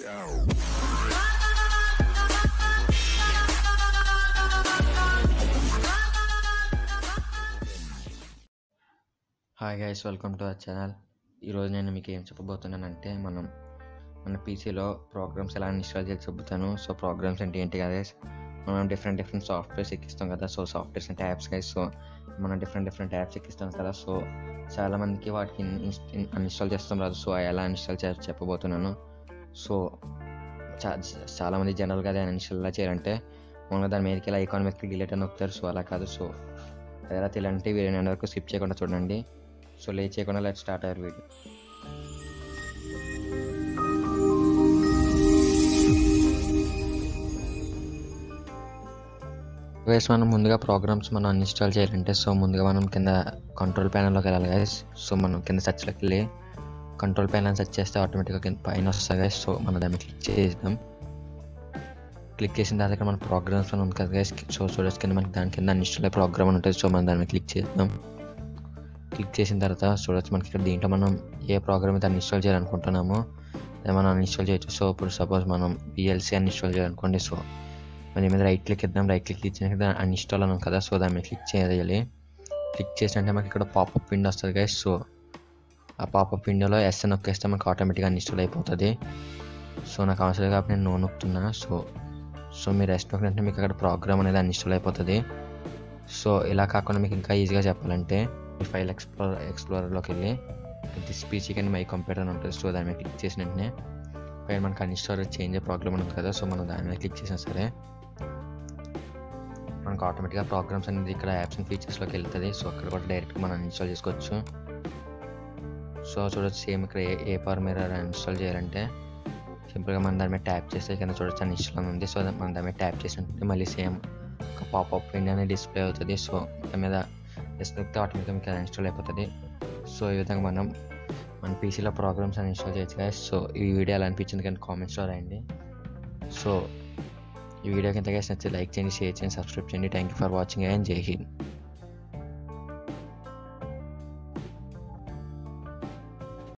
hi guys welcome to our channel ఈరోజు నేను మీకు ఏం చెప్పబోతున్నానంటే మనం మన పీసీలో ప్రోగ్రామ్స్ ఎలా ఇన్స్టాల్ చేసి చెబుతాను సో ప్రోగ్రామ్స్ అంటే ఏంటి కదా మనం డిఫరెంట్ డిఫరెంట్ సాఫ్ట్వేర్స్ ఎక్కిస్తాం కదా సో సాఫ్ట్వేర్స్ అంటే యాప్స్ గైస్ సో మనం డిఫరెంట్ డిఫరెంట్ యాప్స్ ఎక్కిస్తాం కదా సో చాలామందికి వాటికి అన్ఇన్స్టాల్ చేస్తాం రాదు సో ఎలా ఇన్స్టాల్ చేయాలో చెప్పబోతున్నాను సో చా చాలామంది జనరల్గా అది ఇన్స్టాల్ చేయాలంటే మనం దాని మీదకి ఇలా ఐకాన్ మీదకి డిలీట్ అని నొక్కుతారు సో అలా కాదు సో అది ఎలా తెలియాలంటే వీడియో నేను వరకు స్కిప్ చేయకుండా చూడండి సో లేట్ చేయకుండా లెట్ స్టార్ట్ అయ్యారు వీడియో గైస్ మనం ముందుగా ప్రోగ్రామ్స్ మనం అన్ఇన్స్టాల్ చేయాలంటే సో ముందుగా మనం కింద కంట్రోల్ ప్యానల్లోకి వెళ్ళాలి గైస్ సో మనం కింద సెర్చ్లోకి వెళ్ళి కంట్రోల్ ప్యానల్ సెర్చ్ చేస్తే ఆటోమేటిక్గా కింద పైన వస్తుంది గైస్ సో మనం దాన్ని క్లిక్ చేద్దాం క్లిక్ చేసిన తర్వాత ఇక్కడ మన ప్రోగ్రామ్స్ అని ఉంది కదా గైస్ సో చూడొచ్చు కింద మనకి దాని కింద అన్ఇన్స్టాల్ ప్రోగ్రామ్ అని ఉంటుంది సో మనం దాని మీద క్లిక్ చేద్దాం క్లిక్ చేసిన తర్వాత చూడొచ్చు మనకి ఇక్కడ దీంట్లో మనం ఏ ప్రోగ్రామ్ అయితే అన్ఇన్స్టాల్ చేయాలనుకుంటున్నామో అది మనం అన్ఇన్స్టాల్ చేయొచ్చు సో ఇప్పుడు సపోజ్ మనం విఎల్సీ అన్ఇన్స్టాల్ చేయాలనుకోండి సో మన మీద రైట్ క్లిక్ ఇద్దాం రైట్ క్లిక్ ఇచ్చిన అన్ఇన్స్టాల్ అన్నాం కదా సో దాని మీద క్లిక్ చేయాలి క్లిక్ చేసినట్టే మనకి ఇక్కడ పాపప్ విండో వస్తుంది గైస్ సో ఆ పాపప్ విండోలో ఎస్ అని నొక్కేస్తే మనకు ఆటోమేటిక్గా అన్ఇన్స్టాల్ అయిపోతుంది సో నాకు అవసరం కాబట్టి నేను నో నొక్కుతున్నా సో సో మీరు ఎస్ నొక్కినట్టే మీకు అక్కడ ప్రోగ్రామ్ అనేది అన్ఇన్స్టాల్ అయిపోతుంది సో ఇలా కాకుండా మీకు ఇంకా ఈజీగా చెప్పాలంటే మీ ఫైల్ ఎక్స్ప్లోర్ ఎక్స్ప్లోరర్లోకి వెళ్ళి దిస్ పీసీ కానీ మై కంప్యూటర్ అని ఉంటుంది సో దాని మీద క్లిక్ చేసిన వెంటనే పైన మనకు అన్ఇన్స్టాల్ చేంజ్ ప్రోగ్రామ్ ఉంటుంది కదా సో మనం దాని మీద క్లిక్ చేసినా సరే మనకు ఆటోమేటిక్గా ప్రోగ్రామ్స్ అనేది ఇక్కడ యాప్స్ అండ్ ఫీచర్స్లోకి వెళ్తుంది సో అక్కడ కూడా డైరెక్ట్గా మనం ఇన్స్టాల్ చేసుకోవచ్చు సో చూడొచ్చు సేమ్ ఇక్కడ ఏ ఏ పవర్ మీద ఇన్స్టాల్ చేయాలంటే సింపుల్గా మనం దాని మీద ట్యాప్ చేస్తే కింద చూడొచ్చు అని ఇన్స్టాల్ ఉంది సో మనం దాని మీద ట్యాప్ చేసినట్టు మళ్ళీ సేమ్ ఒక పాపప్ విండో అనేది డిస్ప్లే అవుతుంది సో దాని మీద డిస్ప్లే ఆటోమేటిక్గా మీకు ఇన్స్టాల్ అయిపోతుంది సో ఈ విధంగా మనం మన పీసీలో ప్రోగ్రామ్స్ అని ఇన్స్టాల్ చేయొచ్చు కదా సో ఈ వీడియో ఎలా అనిపించింది కానీ కామెంట్స్లో రాయండి సో ఈ వీడియో కింద నచ్చితే లైక్ చేయండి షేర్ చేయండి సబ్స్క్రైబ్ చేయండి thank you for watching and జై హింద్